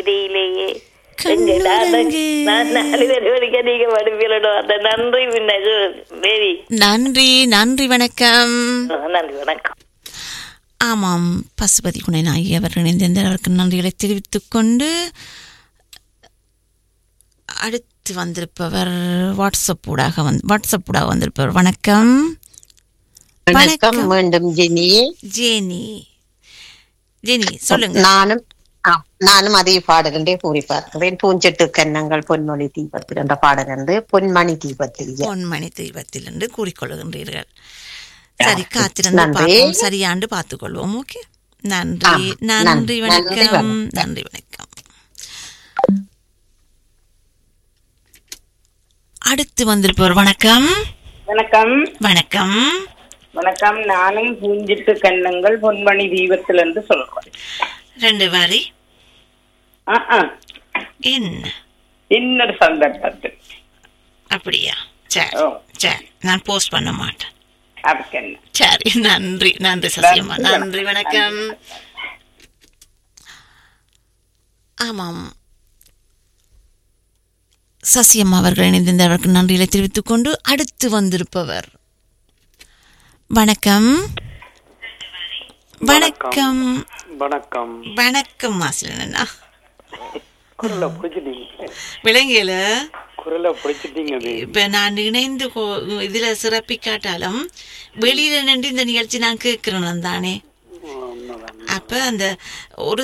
தெரியலையே எங்க நான் கண்ணுறங்கு. நான் நாலு பேர் வரைக்கும் நீங்க படிப்பிலடும் அந்த நன்றி பின்னது தேவி நன்றி நன்றி வணக்கம் நன்றி வணக்கம் ஆமாம் பசுபதி குணநாயகி அவர் இணைந்திருந்தார் அவருக்கு நன்றிகளை தெரிவித்துக் கொண்டு அடுத்து வந்திருப்பவர் வாட்ஸ்அப் ஊடாக வந்து வாட்ஸ்அப் ஊடாக வந்திருப்பவர் வணக்கம் வணக்கம் வணக்கம். மீண்டும் ஜெனி ஜேனி ஜேனி சொல்லுங்க நானும் ஆ, நானும் அதே பாடலே கூறி பார்க்கிறேன் பூஞ்செட்டு கன்னங்கள் பொன்மொழி தீபத்தில் என்ற பாடல் வந்து பொன்மணி தீபத்தில் பொன்மணி தெய்வத்தில் என்று கூறிக்கொள்கின்றீர்கள் சரி காத்திருந்து நன்றி. பார்ப்போம் சரியாண்டு பார்த்துக் கொள்வோம் ஓகே நன்றி ஆமா. நன்றி நன்றி. நன்றி வணக்கம் வணக்கம். நன்றி வணக்கம் அடுத்து வந்திருப்பவர் வணக்கம் வணக்கம் வணக்கம் வணக்கம் நானும் பூஞ்சிட்டு கண்ணங்கள் பொன்மணி தீபத்தில் என்று சொல்றேன் ரெண்டு வாரி ஆ, ஆ. என்ன இன்னொரு சந்தர்ப்பத்தில் அப்படியா சரி ஓ. சரி நான் போஸ்ட் பண்ண மாட்டேன் அதுக்கு என்ன சரி நன்றி நன்றி சசியம்மா நன்றி. நன்றி வணக்கம் ஆமாம் சசியம்மா அவர்கள் இணைந்திருந்தவருக்கு நன்றிகளை தெரிவித்துக் கொண்டு அடுத்து வந்திருப்பவர் வணக்கம் வணக்கம் வணக்கம் வணக்கம் மாசிலண்ணா குரலை பிடிச்சிட்டீங்க விலங்கியல குரலை பிடிச்சிட்டீங்க அது இப்ப நான் இணைந்து கொ- இதுல சிறப்பிக்காட்டாலும் வெளியில நின்று இந்த நிகழ்ச்சி நான் கேட்கிறேன் தானே உண்மைதான் அப்ப அந்த ஒரு